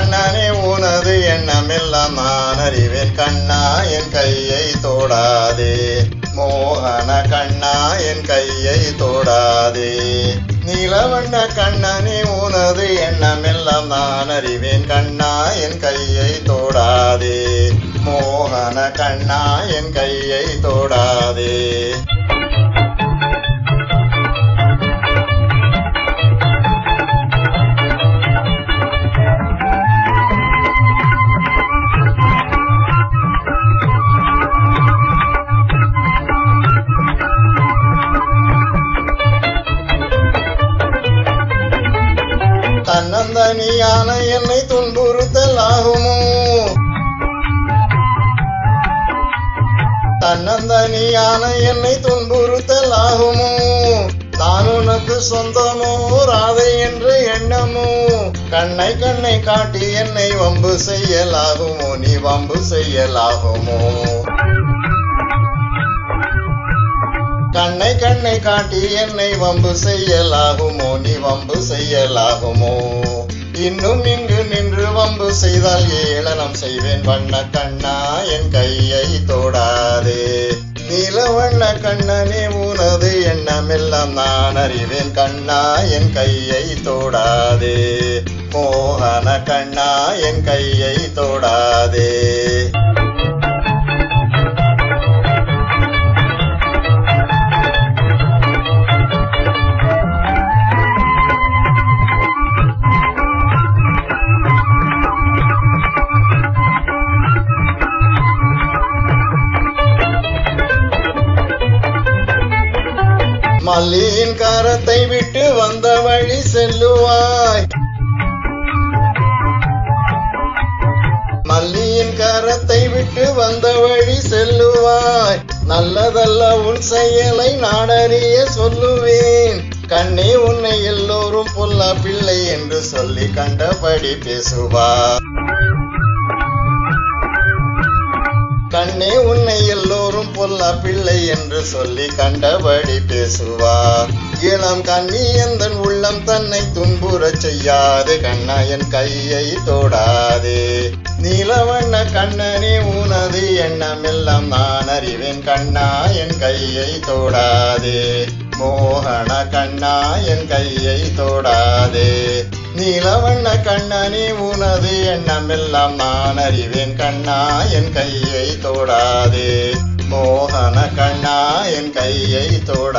கண்ணனே உனது எண்ணமெல்லாம் நான் அறிவேன் கண்ணா என் கையை தோடாதே மோகன கண்ணா என் கையை தோடாதே நீலவண்ண கண்ணனே உனது எண்ணமெல்லாம் நான் அறிவேன் கண்ணா என் கையை தோடாதே மோகன கண்ணா என் கையை தோடாதே தன்னந்தனியான என்னை துன்புறுத்தல் ஆகுமோ தன்னந்தனியான என்னை துன்புறுத்தல் ஆகுமோ நான் உனக்கு சொந்தமோ ராதை என்று எண்ணமோ கண்ணை கண்ணை காட்டி என்னை வம்பு செய்யலாகுமோ நீ வம்பு செய்யலாகுமோ கண்ணை கண்ணை காட்டி என்னை வம்பு செய்யலாகுமோ நீ வம்பு செய்யலாகுமோ இன்னும் இங்கு நின்று வம்பு செய்தால் ஏளனம் செய்வேன் வண்ண கண்ணா என் கையை தோடாதே நீல வண்ண கண்ணனே உனது எண்ணமெல்லாம் நான் அறிவேன் கண்ணா என் கையை தோடாதே மோகன கண்ணா என் கையை தோடாதே மல்லியின் கரத்தை விட்டு வந்த வழி செல்லுவாய் மல்லியின் கரத்தை விட்டு வந்த வழி செல்லுவாய் நல்லதல்ல உன் செயலை நாடறிய சொல்லுவேன் கண்ணே உன்னை எல்லோரும் பொல்ல பிள்ளை என்று சொல்லி கண்டபடி பேசுவார் கண்ணே உன்னை எல்லோரும் பொல்ல பிள்ளை என்று சொல்லி கண்டபடி பேசுவார் இளம் கண்ணி எந்தன் உள்ளம் தன்னை துன்புறச் செய்யாது கண்ணா என் கையை தோடாதே நீலவண்ண கண்ணனே உனது எண்ணமெல்லாம் நான் அறிவேன் கண்ணா என் கையை தோடாதே மோகன கண்ணா என் கையை தோடாதே நீலவண்ண கண்ணனே உனது எண்ணமெல்லாம் நான் அறிவேன் கண்ணா என் கையை தோடாதே மோகன கண்ணா என் கையை தோடாதே